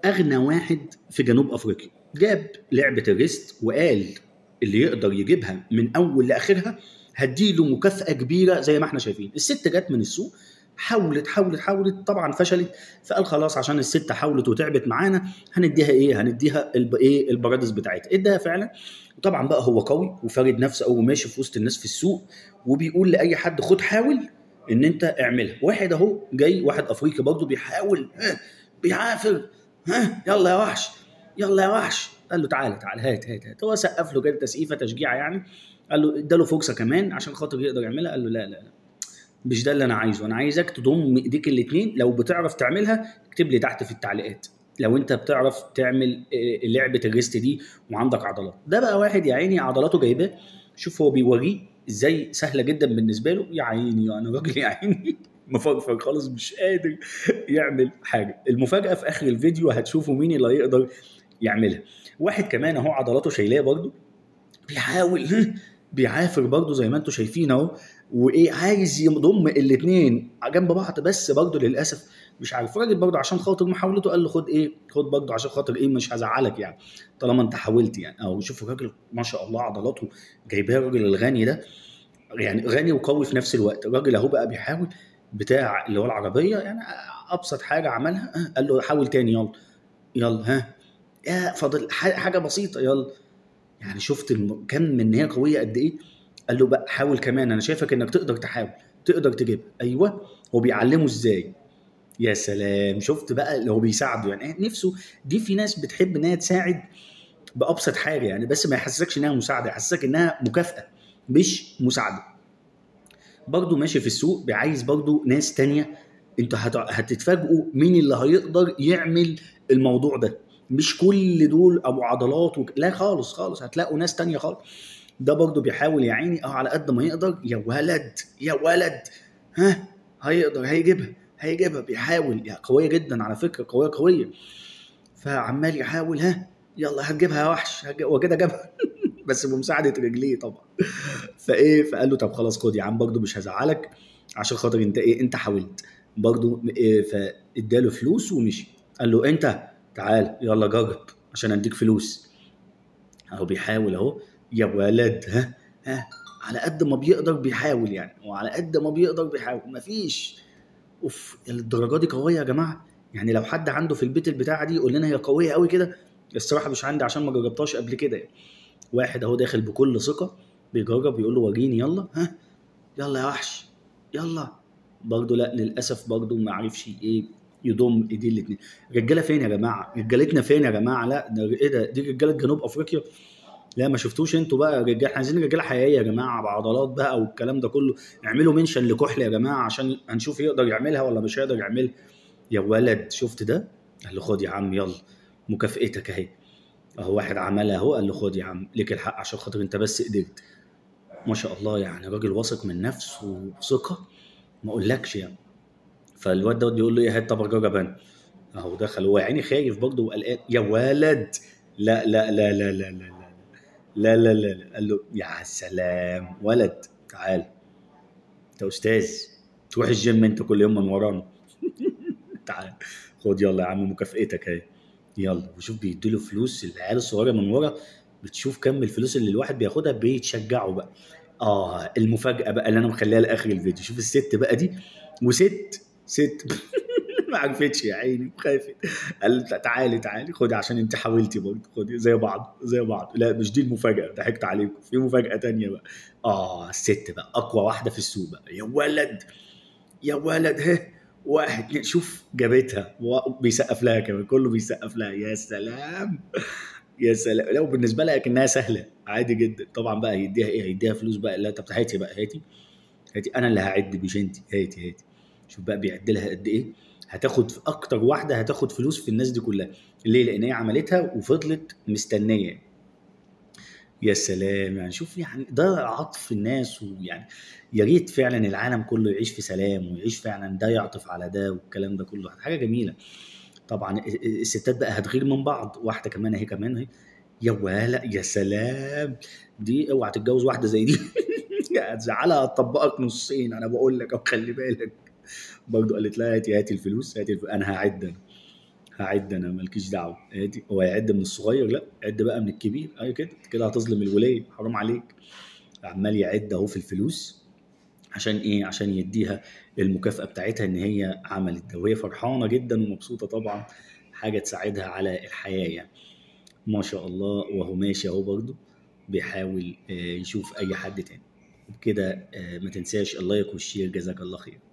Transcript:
اغنى واحد في جنوب افريقيا جاب لعبه الريست وقال اللي يقدر يجيبها من اول لاخرها هديله مكافاه كبيره زي ما احنا شايفين الست جت من السوق حاولت حاولت حاولت طبعا فشلت فقال خلاص عشان الست حاولت وتعبت معانا هنديها ايه هنديها الب... ايه البرادس بتاعتها اداها فعلا وطبعا بقى هو قوي وفارد نفسه او ماشي في وسط الناس في السوق وبيقول لاي حد خد حاول ان انت اعملها واحد اهو جاي واحد افريقي برضه بيحاول ها بيعافر ها يلا يا وحش يلا يا وحش قال له تعالى تعالى هات هات هات هو سقف له كده تسقيفه تشجيع يعني قال له اداله فرصه كمان عشان خاطر يقدر يعملها قال له لا لا لا مش ده اللي انا عايزه انا عايزك تضم ايديك الاثنين لو بتعرف تعملها اكتب لي تحت في التعليقات لو انت بتعرف تعمل آه، لعبه الريست دي وعندك عضلات ده بقى واحد يا عيني عضلاته جايباه شوف هو بيوريه ازاي سهله جدا بالنسبه له يا عيني انا راجل يا عيني مفرفر خالص مش قادر يعمل حاجه المفاجاه في اخر الفيديو هتشوفوا مين اللي هيقدر يعملها واحد كمان اهو عضلاته شايلاه برضه بيحاول بيعافر برضه زي ما انتم شايفين اهو وايه عايز يضم الاثنين جنب بعض بس برضه للاسف مش عارف الراجل برضه عشان خاطر محاولته قال له خد ايه خد برضه عشان خاطر ايه مش هزعلك يعني طالما انت حاولت يعني او شوف الراجل ما شاء الله عضلاته جايباه الراجل الغني ده يعني غني وقوي في نفس الوقت الراجل اهو بقى بيحاول بتاع اللي هو العربيه يعني ابسط حاجه عملها آه، قال له حاول تاني يلا يلا ها يا فاضل ح- حاجه بسيطه يلا يعني شفت الم- كم ان هي قويه قد ايه قال له بقى حاول كمان انا شايفك انك تقدر تحاول تقدر تجيبها ايوه هو بيعلمه ازاي يا سلام شفت بقى اللي هو بيساعده يعني نفسه دي في ناس بتحب انها تساعد بابسط حاجه يعني بس ما يحسسكش انها مساعده يحسسك انها مكافاه مش مساعده برضه ماشي في السوق عايز برضه ناس تانية انتوا هت- هتتفاجئوا مين اللي هيقدر يعمل الموضوع ده مش كل دول ابو عضلات وك... لا خالص خالص هتلاقوا ناس تانية خالص ده برضه بيحاول يا عيني اه على قد ما يقدر يا ولد يا ولد ها هيقدر هيجيبها هيجيبها بيحاول يا قويه جدا على فكره قويه قويه فعمال يحاول ها يلا هتجيبها يا وحش هتج- هو كده جابها بس بمساعده رجليه طبعا فايه فقال له طب خلاص خد يا عم برضه مش هزعلك عشان خاطر انت ايه انت حاولت برضه إيه فاداله فلوس ومشي قال له انت تعال يلا جرب عشان اديك فلوس اهو بيحاول اهو يا ولد ها ها على قد ما بيقدر بيحاول يعني وعلى قد ما بيقدر بيحاول مفيش اوف الدرجه دي قويه يا جماعه يعني لو حد عنده في البيت البتاعه دي يقول لنا هي قويه قوي كده الصراحه مش عندي عشان ما جربتهاش قبل كده يعني. واحد اهو داخل بكل ثقه بيجرب يقول له وريني يلا ها يلا يا وحش يلا برضه لا للاسف برضه ما عرفش ايه يضم ايديه الاثنين رجاله فين يا جماعه رجالتنا فين يا جماعه لا ده ايه ده دي رجاله جنوب افريقيا لا ما شفتوش انتوا بقى رجال احنا عايزين رجاله حقيقيه يا جماعه بعضلات بقى والكلام ده كله اعملوا منشن لكحل يا جماعه عشان هنشوف يقدر يعملها ولا مش هيقدر يعملها يا ولد شفت ده قال له خد يا عم يلا مكافئتك اهي اهو واحد عملها اهو قال له خد يا عم ليك الحق عشان خاطر انت بس قدرت ما شاء الله يعني راجل واثق من نفسه وثقه ما اقولكش يعني فالواد دوت بيقول له ايه هات طب اجرب انا اهو دخل هو يا عيني خايف برضه وقلقان يا ولد لا لا لا لا لا لا لا لا لا لا لا قال له يا سلام ولد تعال انت استاذ تروح الجيم انت كل يوم من ورانا تعال خد يلا يا عم مكافئتك اهي يلا وشوف بيديله فلوس العيال الصغيره من ورا بتشوف كم الفلوس اللي الواحد بياخدها بيتشجعوا بقى اه المفاجاه بقى اللي انا مخليها لاخر الفيديو شوف الست بقى دي وست ست ما عرفتش يا عيني خافت قال لها تعالي تعالي خدي عشان انت حاولتي برضه خدي زي بعض زي بعض لا مش دي المفاجاه ضحكت عليكم في مفاجاه تانية بقى اه الست بقى اقوى واحده في السوق بقى يا ولد يا ولد ها واحد اتنين شوف جابتها بيسقف لها كمان كله بيسقف لها يا سلام يا سلام لو بالنسبه لها كانها سهله عادي جدا طبعا بقى هيديها ايه هيديها فلوس بقى لا طب هاتي بقى هاتي هاتي انا اللي هعد مش انت هاتي هاتي شوف بقى بيعد لها قد ايه هتاخد اكتر واحده هتاخد فلوس في الناس دي كلها ليه لان هي عملتها وفضلت مستنيه يا سلام يعني شوف يعني ده عطف الناس ويعني يا ريت فعلا العالم كله يعيش في سلام ويعيش فعلا ده يعطف على ده والكلام ده كله حاجه جميله طبعا الستات بقى هتغير من بعض واحده كمان اهي كمان اهي يا ولا يا سلام دي اوعى تتجوز واحده زي دي هتزعلها هتطبقك نصين انا بقول لك او خلي بالك برضه قالت لها هاتي هاتي الفلوس هاتي الفلوس. انا هعد انا هعد انا مالكيش دعوه ادي هو يعد من الصغير لا عد بقى من الكبير ايوه كده كده هتظلم الوليه حرام عليك عمال يعد اهو في الفلوس عشان ايه عشان يديها المكافاه بتاعتها ان هي عملت ده وهي فرحانه جدا ومبسوطه طبعا حاجه تساعدها على الحياه يعني ما شاء الله وهو ماشي اهو برضه بيحاول آه، يشوف اي حد تاني وبكده آه، ما تنساش اللايك والشير جزاك الله خير